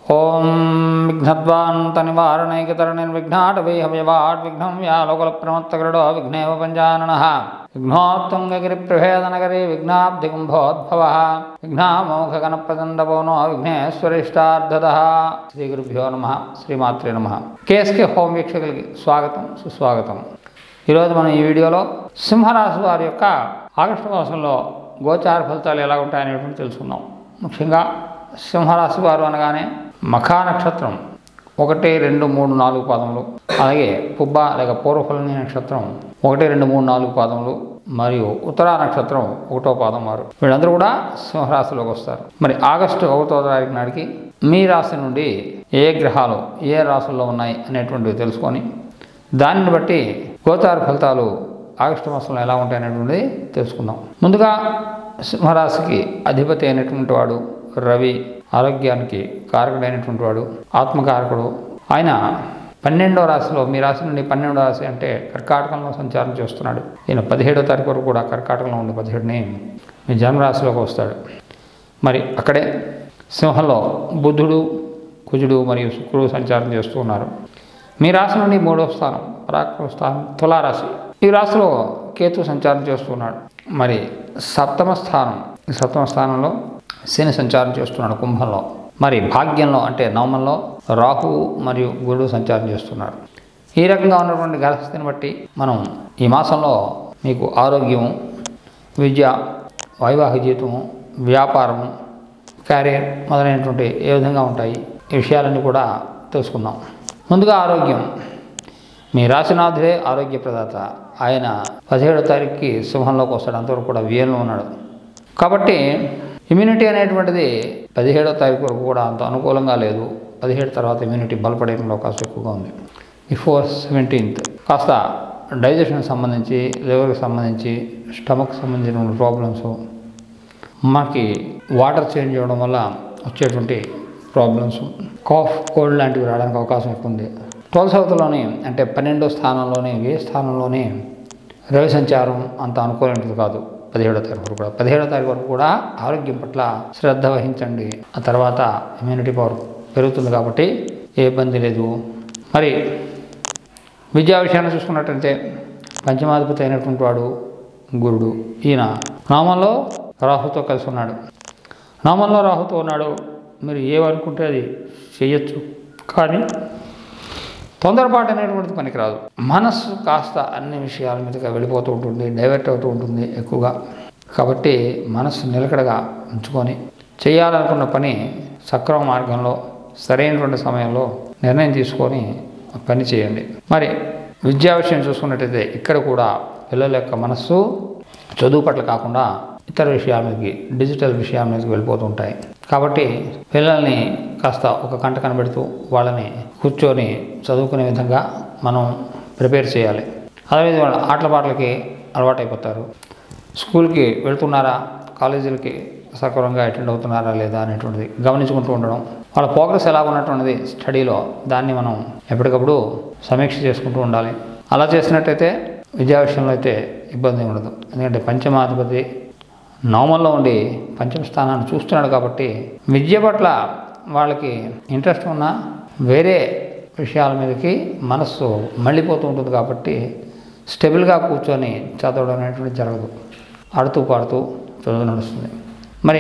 ఓం విఘ్నద్వాంతనివారణైకతరణిర్విఘ్నాటవీహవ్యవాట్ విఘ్నం వ్యాలోకలప్రమత్తగరుడో విఘ్నేవ పంచానన విఘ్నోత్తుంగగిరిప్రభేదనగరీ విఘ్నాబ్ధికుంభోద్భవ విఘ్నామోఘగణప్రదండపోనో విఘ్నేశ్వరిష్టార్థద శ్రీ గురుభ్యో నమ శ్రీమాత్రే నమ కేఎస్కే హోమ్ వీక్షకులకి స్వాగతం సుస్వాగతం ఈరోజు మనం ఈ వీడియోలో సింహరాశి వారి యొక్క ఆగస్టు మాసంలో గోచార ఫలితాలు ఎలా ఉంటాయనేటువంటి తెలుసుకుందాం ముఖ్యంగా సింహరాశి వారు అనగానే మఖా నక్షత్రం ఒకటి రెండు మూడు నాలుగు పాదములు అలాగే పుబ్బ లేక పూర్వఫలని నక్షత్రం ఒకటి రెండు మూడు నాలుగు పాదములు మరియు ఉత్తరా నక్షత్రం ఒకటో పాదం వారు వీళ్ళందరూ కూడా సింహరాశిలోకి వస్తారు మరి ఆగస్టు ఒకటో తారీఖు నాటికి మీ రాశి నుండి ఏ గ్రహాలు ఏ రాశుల్లో ఉన్నాయి అనేటువంటివి తెలుసుకొని దానిని బట్టి గోచార ఫలితాలు ఆగస్టు మాసంలో ఎలా ఉంటాయనేటువంటిది తెలుసుకుందాం ముందుగా సింహరాశికి అధిపతి అయినటువంటి వాడు రవి ఆరోగ్యానికి కారకుడైనటువంటి వాడు ఆత్మకారకుడు ఆయన పన్నెండో రాశిలో మీ రాశి నుండి పన్నెండో రాశి అంటే కర్కాటకంలో సంచారం చేస్తున్నాడు ఈయన పదిహేడో తారీఖు వరకు కూడా కర్కాటకంలో ఉండి పదిహేడుని మీ జన్మరాశిలోకి వస్తాడు మరి అక్కడే సింహంలో బుద్ధుడు కుజుడు మరియు శుక్రుడు సంచారం చేస్తూ ఉన్నారు మీ రాశి నుండి మూడవ స్థానం పరాక్రమ స్థానం తులారాశి ఈ రాశిలో కేతు సంచారం చేస్తున్నాడు మరి సప్తమ స్థానం ఈ సప్తమ స్థానంలో శని సంచారం చేస్తున్నాడు కుంభంలో మరి భాగ్యంలో అంటే నవమంలో రాహు మరియు గురుడు సంచారం చేస్తున్నాడు ఈ రకంగా ఉన్నటువంటి గ్రహస్థితిని బట్టి మనం ఈ మాసంలో మీకు ఆరోగ్యము విద్య వైవాహిక జీవితము వ్యాపారము క్యారియర్ మొదలైనటువంటి ఏ విధంగా ఉంటాయి ఈ విషయాలన్నీ కూడా తెలుసుకుందాం ముందుగా ఆరోగ్యం మీ రాశినాథుడే ఆరోగ్య ప్రదాత ఆయన పదిహేడో తారీఖుకి సింహంలోకి వస్తాడు అంతవరకు కూడా వ్యయంలో ఉన్నాడు కాబట్టి ఇమ్యూనిటీ అనేటువంటిది పదిహేడో తారీఖు వరకు కూడా అంత అనుకూలంగా లేదు పదిహేడు తర్వాత ఇమ్యూనిటీ బలపడే అవకాశం ఎక్కువగా ఉంది బిఫోర్ సెవెంటీన్త్ కాస్త డైజెషన్ సంబంధించి లివర్కి సంబంధించి స్టమక్ సంబంధించిన ప్రాబ్లమ్స్ మనకి వాటర్ చేంజ్ అవ్వడం వల్ల వచ్చేటువంటి ప్రాబ్లమ్స్ కాఫ్ కోల్డ్ లాంటివి రావడానికి అవకాశం ఎక్కువ ఉంది ట్వెల్త్ సౌత్లోని అంటే పన్నెండో స్థానంలోని ఏ స్థానంలోని రవి సంచారం అంత అనుకూలమైనది కాదు పదిహేడో తారీఖు వరకు కూడా పదిహేడో తారీఖు వరకు కూడా ఆరోగ్యం పట్ల శ్రద్ధ వహించండి ఆ తర్వాత ఇమ్యూనిటీ పవర్ పెరుగుతుంది కాబట్టి ఏ ఇబ్బంది లేదు మరి విద్యా విషయాన్ని చూసుకున్నట్టయితే పంచమాధిపతి అయినటువంటి వాడు గురుడు ఈయన నామంలో రాహుతో కలిసి ఉన్నాడు నామంలో రాహుతో ఉన్నాడు మీరు ఏమనుకుంటే అది చేయొచ్చు కానీ తొందరపాటు అనేటువంటిది పనికిరాదు మనస్సు కాస్త అన్ని విషయాల మీదుగా వెళ్ళిపోతూ ఉంటుంది డైవర్ట్ అవుతూ ఉంటుంది ఎక్కువగా కాబట్టి మనస్సు నిలకడగా ఉంచుకొని చేయాలనుకున్న పని సక్రమ మార్గంలో సరైనటువంటి సమయంలో నిర్ణయం తీసుకొని పని చేయండి మరి విద్యా విషయం చూసుకున్నట్టయితే ఇక్కడ కూడా పిల్లల యొక్క మనస్సు చదువు పట్ల కాకుండా ఇతర విషయాల మీదకి డిజిటల్ విషయాల మీదకి వెళ్ళిపోతూ ఉంటాయి కాబట్టి పిల్లల్ని కాస్త ఒక కంట కనబెడుతూ వాళ్ళని కూర్చొని చదువుకునే విధంగా మనం ప్రిపేర్ చేయాలి అదేవిధంగా వాళ్ళ ఆటల పాటలకి అలవాటైపోతారు స్కూల్కి వెళ్తున్నారా కాలేజీలకి సక్రమంగా అటెండ్ అవుతున్నారా లేదా అనేటువంటిది గమనించుకుంటూ ఉండడం వాళ్ళ ప్రోగ్రెస్ ఎలా ఉన్నటువంటిది స్టడీలో దాన్ని మనం ఎప్పటికప్పుడు సమీక్ష చేసుకుంటూ ఉండాలి అలా చేసినట్టయితే విద్యా విషయంలో అయితే ఇబ్బంది ఉండదు ఎందుకంటే పంచమాధిపతి నవమంలో ఉండి పంచమ స్థానాన్ని చూస్తున్నాడు కాబట్టి విద్య పట్ల వాళ్ళకి ఇంట్రెస్ట్ ఉన్నా వేరే విషయాల మీదకి మనస్సు మళ్ళీపోతూ ఉంటుంది కాబట్టి స్టెబుల్గా కూర్చొని చదవడం అనేటువంటి జరగదు ఆడుతూ పాడుతూ చదువు నడుస్తుంది మరి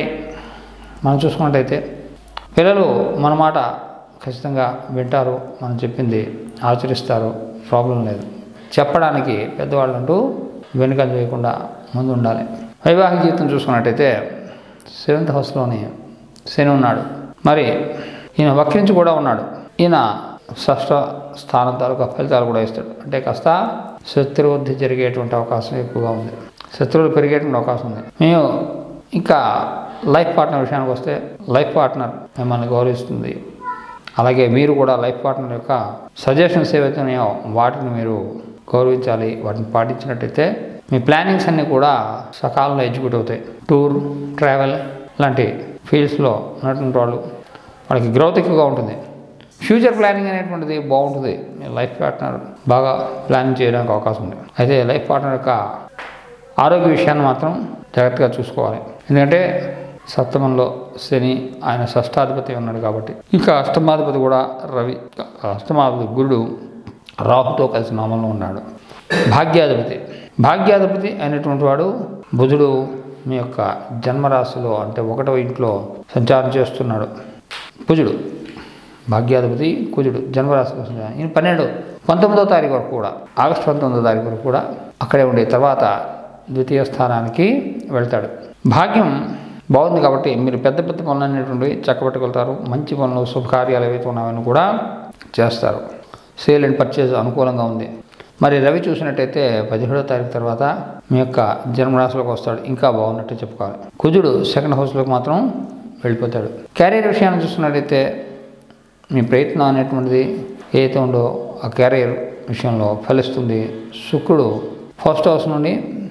మనం చూసుకున్నట్టయితే పిల్లలు మన మాట ఖచ్చితంగా వింటారు మనం చెప్పింది ఆచరిస్తారు ప్రాబ్లం లేదు చెప్పడానికి పెద్దవాళ్ళు అంటూ వెనుక చేయకుండా ముందు ఉండాలి వైవాహిక జీవితం చూసుకున్నట్టయితే సెవెంత్ హౌస్లోని శని ఉన్నాడు మరి ఈయన వక్రించి కూడా ఉన్నాడు ఈయన షష్ఠ స్థానం తాలూకా ఫలితాలు కూడా ఇస్తాడు అంటే కాస్త శత్రువృద్ధి జరిగేటువంటి అవకాశం ఎక్కువగా ఉంది శత్రువులు పెరిగేటువంటి అవకాశం ఉంది మేము ఇంకా లైఫ్ పార్ట్నర్ విషయానికి వస్తే లైఫ్ పార్ట్నర్ మిమ్మల్ని గౌరవిస్తుంది అలాగే మీరు కూడా లైఫ్ పార్ట్నర్ యొక్క సజెషన్స్ ఏవైతే ఉన్నాయో వాటిని మీరు గౌరవించాలి వాటిని పాటించినట్టయితే మీ ప్లానింగ్స్ అన్నీ కూడా సకాలంలో ఎగ్జిక్యూట్ అవుతాయి టూర్ ట్రావెల్ లాంటి ఫీల్డ్స్లో ఉన్నటువంటి వాళ్ళు వాళ్ళకి గ్రోత్ ఎక్కువగా ఉంటుంది ఫ్యూచర్ ప్లానింగ్ అనేటువంటిది బాగుంటుంది మీ లైఫ్ పార్ట్నర్ బాగా ప్లానింగ్ చేయడానికి అవకాశం ఉంది అయితే లైఫ్ పార్ట్నర్ యొక్క ఆరోగ్య విషయాన్ని మాత్రం జాగ్రత్తగా చూసుకోవాలి ఎందుకంటే సప్తమంలో శని ఆయన షష్టాధిపతి ఉన్నాడు కాబట్టి ఇంకా అష్టమాధిపతి కూడా రవి అష్టమాధిపతి గురుడు రాహుతో కలిసి నామంలో ఉన్నాడు భాగ్యాధిపతి భాగ్యాధిపతి అయినటువంటి వాడు బుధుడు మీ యొక్క జన్మరాశిలో అంటే ఒకటవ ఇంట్లో సంచారం చేస్తున్నాడు కుజుడు భాగ్యాధిపతి కుజుడు జన్మరాశిలో సంచారం ఈయన పన్నెండు పంతొమ్మిదో తారీఖు వరకు కూడా ఆగస్టు పంతొమ్మిదో తారీఖు వరకు కూడా అక్కడే ఉండే తర్వాత ద్వితీయ స్థానానికి వెళ్తాడు భాగ్యం బాగుంది కాబట్టి మీరు పెద్ద పెద్ద పనులు అనేటువంటివి చక్కబెట్టుకెళ్తారు మంచి పనులు శుభకార్యాలు ఏవైతే ఉన్నాయని కూడా చేస్తారు సేల్ అండ్ పర్చేజ్ అనుకూలంగా ఉంది మరి రవి చూసినట్టయితే పదిహేడో తారీఖు తర్వాత మీ యొక్క జన్మరాశిలోకి వస్తాడు ఇంకా బాగున్నట్టు చెప్పుకోవాలి కుజుడు సెకండ్ హౌస్లోకి మాత్రం వెళ్ళిపోతాడు క్యారియర్ విషయాన్ని చూస్తున్నట్టయితే మీ ప్రయత్నం అనేటువంటిది ఏదైతే ఉందో ఆ క్యారియర్ విషయంలో ఫలిస్తుంది శుక్రుడు ఫస్ట్ హౌస్ నుండి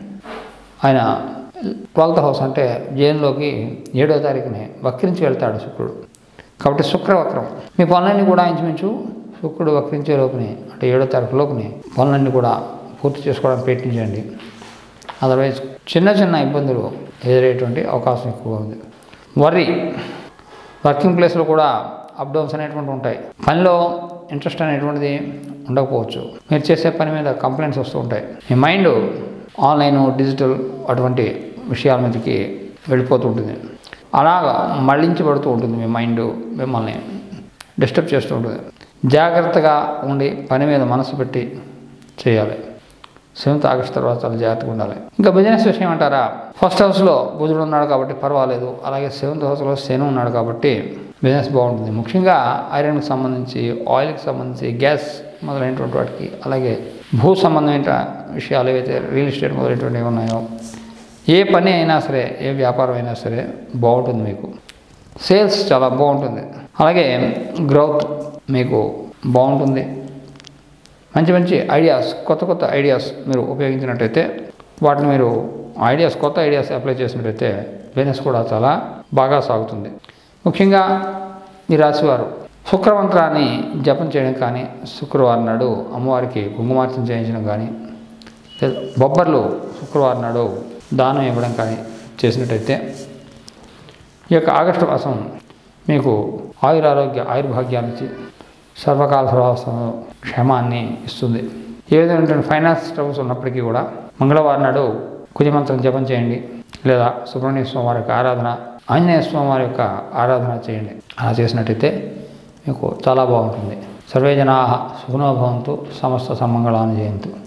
ఆయన ట్వెల్త్ హౌస్ అంటే జైన్లోకి ఏడో తారీఖుని వక్రించి వెళ్తాడు శుక్రుడు కాబట్టి శుక్రవక్రం మీ పనులన్నీ కూడా ఇంచుమించు శుక్రుడు వక్రించే లోపుని అంటే ఏడో తారీఖు లోపుని పనులన్నీ కూడా పూర్తి చేసుకోవడానికి ప్రయత్నించండి అదర్వైజ్ చిన్న చిన్న ఇబ్బందులు ఎదురయ్యేటువంటి అవకాశం ఎక్కువగా ఉంది వర్రీ వర్కింగ్ ప్లేస్లో కూడా అప్ డౌన్స్ అనేటువంటి ఉంటాయి పనిలో ఇంట్రెస్ట్ అనేటువంటిది ఉండకపోవచ్చు మీరు చేసే పని మీద కంప్లైంట్స్ వస్తూ ఉంటాయి మీ మైండ్ ఆన్లైన్ డిజిటల్ అటువంటి విషయాల మీదకి వెళ్ళిపోతూ ఉంటుంది అలాగా మళ్ళించబడుతూ ఉంటుంది మీ మైండ్ మిమ్మల్ని డిస్టర్బ్ చేస్తూ ఉంటుంది జాగ్రత్తగా ఉండి పని మీద మనసు పెట్టి చేయాలి సెవెంత్ ఆగస్ట్ తర్వాత చాలా జాగ్రత్తగా ఉండాలి ఇంకా బిజినెస్ విషయం అంటారా ఫస్ట్ హౌస్లో బుధుడు ఉన్నాడు కాబట్టి పర్వాలేదు అలాగే సెవెంత్ హౌస్లో శని ఉన్నాడు కాబట్టి బిజినెస్ బాగుంటుంది ముఖ్యంగా ఐరన్కి సంబంధించి ఆయిల్కి సంబంధించి గ్యాస్ మొదలైనటువంటి వాటికి అలాగే భూ సంబంధమైన విషయాలు ఏవైతే రియల్ ఎస్టేట్ మొదలైనటువంటివి ఉన్నాయో ఏ పని అయినా సరే ఏ వ్యాపారం అయినా సరే బాగుంటుంది మీకు సేల్స్ చాలా బాగుంటుంది అలాగే గ్రోత్ మీకు బాగుంటుంది మంచి మంచి ఐడియాస్ కొత్త కొత్త ఐడియాస్ మీరు ఉపయోగించినట్టయితే వాటిని మీరు ఐడియాస్ కొత్త ఐడియాస్ అప్లై చేసినట్టయితే బిజినెస్ కూడా చాలా బాగా సాగుతుంది ముఖ్యంగా ఈ రాశివారు శుక్రమంత్రాన్ని జపం చేయడం కానీ శుక్రవారం నాడు అమ్మవారికి కుంకుమార్చన చేయించడం కానీ లేదా బొబ్బర్లు శుక్రవారం నాడు దానం ఇవ్వడం కానీ చేసినట్టయితే ఈ యొక్క ఆగస్టు మాసం మీకు ఆయురారోగ్య ఆయుర్భాగ్యాన్ని ఇచ్చి సర్వకాల సర్వావస్థ క్షేమాన్ని ఇస్తుంది ఏ విధమైనటువంటి ఫైనాన్స్ ట్రబుల్స్ ఉన్నప్పటికీ కూడా మంగళవారం నాడు కుజమంత్రం జపం చేయండి లేదా సుబ్రహ్మణ్య స్వామి వారి యొక్క ఆరాధన ఆంజనేయ స్వామి వారి యొక్క ఆరాధన చేయండి అలా చేసినట్టయితే మీకు చాలా బాగుంటుంది సర్వే జనా సుఖనోభవంతు సమస్త సమంగళాన్ని జయంతు